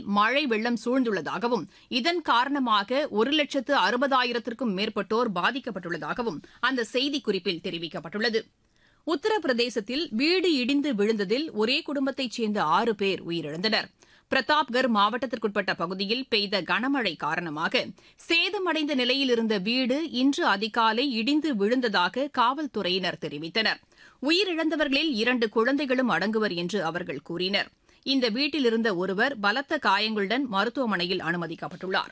மழை வெள்ளம் சூழ்ந்துள்ளதாகவும் இதன் காரணமாக ஒரு லட்சத்து அறுபதாயிரத்திற்கும் மேற்பட்டோர் பாதிக்கப்பட்டுள்ளதாகவும் அந்த செய்திக்குறிப்பில் தெரிவிக்கப்பட்டுள்ளது உத்தரப்பிரதேசத்தில் வீடு இடிந்து விழுந்ததில் ஒரே குடும்பத்தைச் சேர்ந்த ஆறு பேர் உயிரிழந்தனர் பிரதாப்கர் மாவட்டத்திற்குட்பட்ட பகுதியில் பெய்த கனமழை காரணமாக சேதமடைந்த நிலையில் இருந்த வீடு இன்று அதிகாலை இடிந்து விழுந்ததாக காவல்துறையினர் தெரிவித்தனர் உயிரிழந்தவர்களில் இரண்டு குழந்தைகளும் அடங்குவர் என்று அவர்கள் கூறினர் இந்த வீட்டில் இருந்த ஒருவர் பலத்த காயங்களுடன் மருத்துவமனையில் அனுமதிக்கப்பட்டுள்ளார்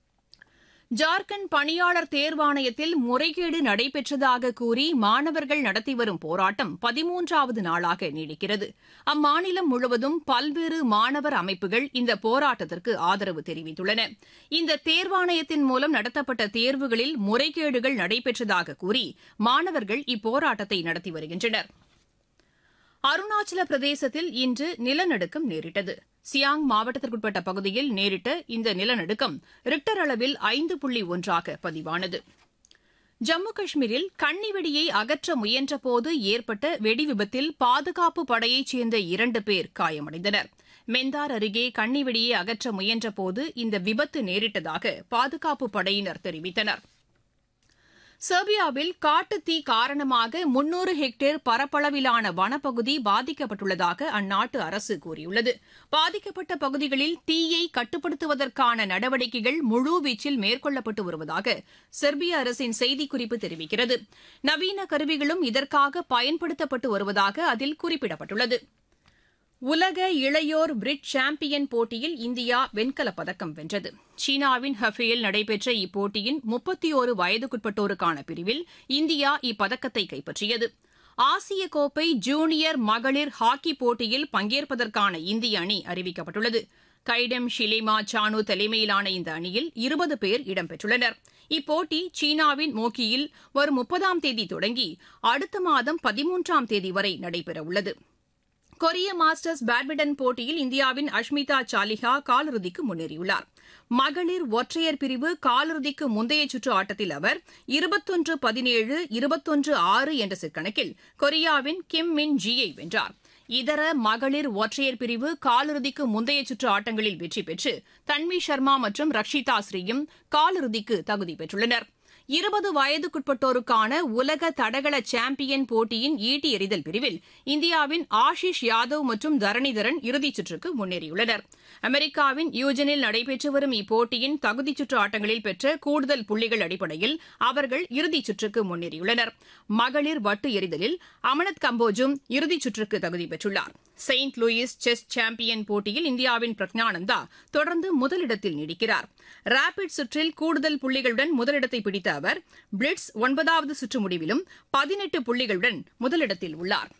ஜார்க்கண்ட் பணியாளர் தேர்வாணையத்தில் முறைகேடு நடைபெற்றதாக கூறி மாணவர்கள் நடத்தி வரும் போராட்டம் பதிமூன்றாவது நாளாக நீடிக்கிறது அம்மாநிலம் முழுவதும் பல்வேறு மாணவர் அமைப்புகள் இந்த போராட்டத்திற்கு ஆதரவு தெரிவித்துள்ளன இந்த தேர்வாணையத்தின் மூலம் நடத்தப்பட்ட தேர்வுகளில் முறைகேடுகள் நடைபெற்றதாக கூறி மாணவர்கள் இப்போராட்டத்தை நடத்தி வருகின்றனர் அருணாச்சல பிரதேசத்தில் இன்று நிலநடுக்கம் நேரிட்டது சியாங் மாவட்டத்திற்குட்பட்ட பகுதியில் நேரிட்ட இந்த நிலநடுக்கம் ரிக்டர் அளவில் ஐந்து புள்ளி ஒன்றாக பதிவானது ஜம்மு காஷ்மீரில் கன்னிவெடியை அகற்ற முயன்றபோது ஏற்பட்ட வெடிவிபத்தில் பாதுகாப்பு படையைச் சேர்ந்த இரண்டு பேர் காயமடைந்தனர் மெந்தார் அருகே கன்னிவெடியை அகற்ற முயன்றபோது இந்த விபத்து நேரிட்டதாக பாதுகாப்பு படையினர் தெரிவித்தனா் செர்பியாவில் காட்டுத்தீ காரணமாக முன்னூறு ஹெக்டேர் பரப்பளவிலான வனப்பகுதி பாதிக்கப்பட்டுள்ளதாக அந்நாட்டு அரசு கூறியுள்ளது பாதிக்கப்பட்ட பகுதிகளில் தீயை கட்டுப்படுத்துவதற்கான நடவடிக்கைகள் முழுவீச்சில் மேற்கொள்ளப்பட்டு வருவதாக செர்பிய அரசின் செய்திக்குறிப்பு தெரிவிக்கிறது நவீன கருவிகளும் இதற்காக பயன்படுத்தப்பட்டு வருவதாக அதில் குறிப்பிடப்பட்டுள்ளது உலக இளையோர் பிரிட் சாம்பியன் போட்டியில் இந்தியா வெண்கலப் பதக்கம் வென்றது சீனாவின் ஹஃபேயில் நடைபெற்ற இப்போட்டியின் முப்பத்தி ஒரு வயதுக்குட்பட்டோருக்கான பிரிவில் இந்தியா இப்பதக்கத்தை கைப்பற்றியது ஆசிய கோப்பை ஜூனியர் மகளிர் ஹாக்கி போட்டியில் பங்கேற்பதற்கான இந்திய அணி அறிவிக்கப்பட்டுள்ளது கைடம் ஷிலிமா சானு தலைமையிலான இந்த அணியில் இருபது பேர் இடம்பெற்றுள்ளனர் இப்போட்டி சீனாவின் மோக்கியில் வரும் முப்பதாம் தேதி தொடங்கி அடுத்த மாதம் பதிமூன்றாம் தேதி வரை நடைபெறவுள்ளது கொரிய மாஸ்டர்ஸ் பேட்மிண்டன் போட்டியில் இந்தியாவின் அஷ்மிதா சாலிஹா காலிறுதிக்கு முன்னேறியுள்ளார் மகளிர் ஒற்றையர் பிரிவு காலிறுதிக்கு முந்தைய சுற்று ஆட்டத்தில் அவர் இருபத்தொன்று பதினேழு இருபத்தொன்று ஆறு என்ற செட்கணக்கில் கொரியாவின் கிம் மின் ஜியை வென்றார் இதர மகளிர் ஒற்றையர் பிரிவு காலிறுதிக்கு முந்தைய சுற்று ஆட்டங்களில் வெற்றி பெற்று தன்வி சர்மா மற்றும் ரக்ஷிதா ஸ்ரீயும் காலிறுதிக்கு தகுதி பெற்றுள்ளனா் இருபது வயதுக்குட்பட்டோருக்கான உலக தடகள சாம்பியன் போட்டியின் ஈட்டி எறிதல் பிரிவில் இந்தியாவின் ஆஷிஷ் யாதவ் மற்றும் தரணிதரன் இறுதிச் சுற்றுக்கு முன்னேறியுள்ளனர் அமெரிக்காவின் யூஜனில் நடைபெற்று வரும் இப்போட்டியின் தகுதிச் சுற்று ஆட்டங்களில் பெற்ற கூடுதல் புள்ளிகள் அடிப்படையில் அவர்கள் இறுதிச் சுற்றுக்கு முன்னேறியுள்ளனர் மகளிர் வட்டு எறிதலில் அமனத் கம்போஜும் இறுதிச் சுற்றுக்கு தகுதி பெற்றுள்ளார் செயின்ட் லூயிஸ் செஸ் சாம்பியன் போட்டியில் இந்தியாவின் பிரக்ஞானந்தா தொடர்ந்து முதலிடத்தில் நீடிக்கிறார் ரேபிட் சுற்றில் கூடுதல் புள்ளிகளுடன் முதலிடத்தை பிடித்த அவர் பிளிட்ஸ் ஒன்பதாவது சுற்று முடிவிலும் பதினெட்டு புள்ளிகளுடன் முதலிடத்தில் உள்ளார்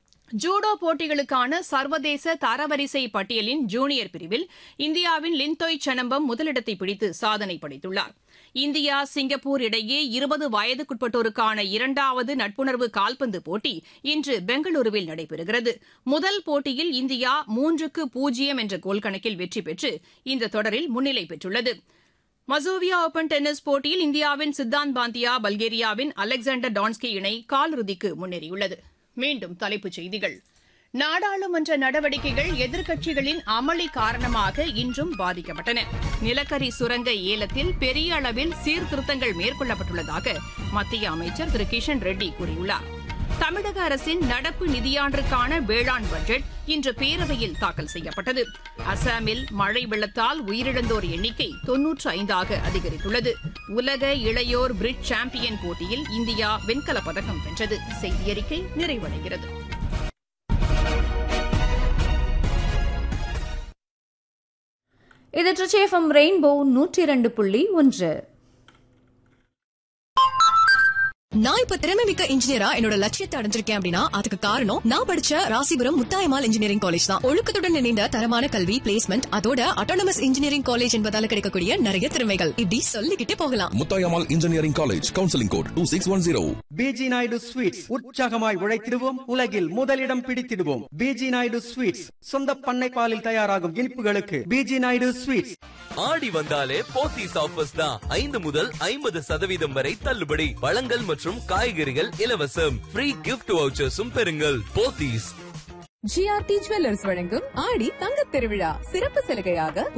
ஜூடோ போட்டிகளுக்கான சர்வதேச தரவரிசை பட்டியலின் ஜூனியர் பிரிவில் இந்தியாவின் லின்தோய் சனம்பம் முதலிடத்தை பிடித்து சாதனை படைத்துள்ளார் இந்தியா சிங்கப்பூர் இடையே இருபது வயதுக்குட்பட்டோருக்கான இரண்டாவது நட்புணர்வு கால்பந்து போட்டி இன்று பெங்களூருவில் நடைபெறுகிறது முதல் போட்டியில் இந்தியா மூன்றுக்கு பூஜ்ஜியம் என்ற கோல் கணக்கில் வெற்றி பெற்று இந்த தொடரில் முன்னிலை பெற்றுள்ளது மசோவியா ஓபன் டென்னிஸ் போட்டியில் இந்தியாவின் சித்தாந்த் பாந்தியா பல்கேரியாவின் அலெக்சாண்டர் டான்ஸ்கி இணை காலிறுதிக்கு முன்னேறியுள்ளது மீண்டும் தலைப்புச் செய்திகள் நாடாளுமன்ற நடவடிக்கைகள் எதிர்க்கட்சிகளின் அமளி காரணமாக இன்றும் பாதிக்கப்பட்டன நிலக்கரி சுரங்க ஏலத்தில் பெரிய அளவில் சீர்திருத்தங்கள் மேற்கொள்ளப்பட்டுள்ளதாக மத்திய அமைச்சர் திரு கிஷன் ரெட்டி கூறியுள்ளார் தமிழக அரசின் நடப்பு நிதியாண்டிற்கான வேளாண் பட்ஜெட் இன்று பேரவையில் தாக்கல் செய்யப்பட்டது அசாமில் மழை வெள்ளத்தால் உயிரிழந்தோர் எண்ணிக்கை தொன்னூற்று ஐந்தாக அதிகரித்துள்ளது உலக இளையோர் பிரிட் சாம்பியன் போட்டியில் இந்தியா வெண்கலப் பதக்கம் வென்றது செய்தியறிக்கை நிறைவடைகிறது இது ட்ரிச்சேஃபம் ரெயின்போ நூற்றி இரண்டு புள்ளி ஒன்று நான் இப்ப திறமை மிக்க இன்ஜினியரா என்னோட லட்சியத்தை அடைஞ்சிருக்கேன் அப்படின்னா அதுக்கு காரணம் நான் படிச்ச ராசிபுரம் முத்தாயமால் இன்ஜினியரிங் காலேஜ் தான் ஒழுக்கத்துடன் இணைந்த தரமான கல்வி பிளேஸ்மெண்ட் அதோட அட்டானமஸ் இன்ஜினியரிங் காலேஜ் என்பதால கிடைக்கக்கூடிய நிறைய திறமைகள் இப்படி சொல்லிக்கிட்டே போகலாம் Muthayammal engineering college counselling code two six one zero PG Naidu sweets உற்சாகமாய் உழைத்திடுவோம் உலகில் முதலிடம் பிடித்திடுவோம் பிஜி நாயுடு ஸ்வீட்ஸ் சொந்த பண்ணை பாலில் தயாராகும் இனிப்புகளுக்கு பிஜி நாயுடு ஸ்வீட்ஸ் ஆடி வந்தாலே போத்தீஸ் ஆஃபர்ஸ் தான் ஐந்து முதல் ஐம்பது சதவீதம் வரை தள்ளுபடி பழங்கள் மற்றும் காய்கறிகள் இலவசம் ஃப்ரீ கிஃப்ட் வவுச்சர்ஸும் பெறுங்கள் போத்தீஸ் ஜிஆர்டி ஜுவல்லர்ஸ் வழங்கும் ஆடி தங்கத் திருவிழா சிறப்பு சலுகையாக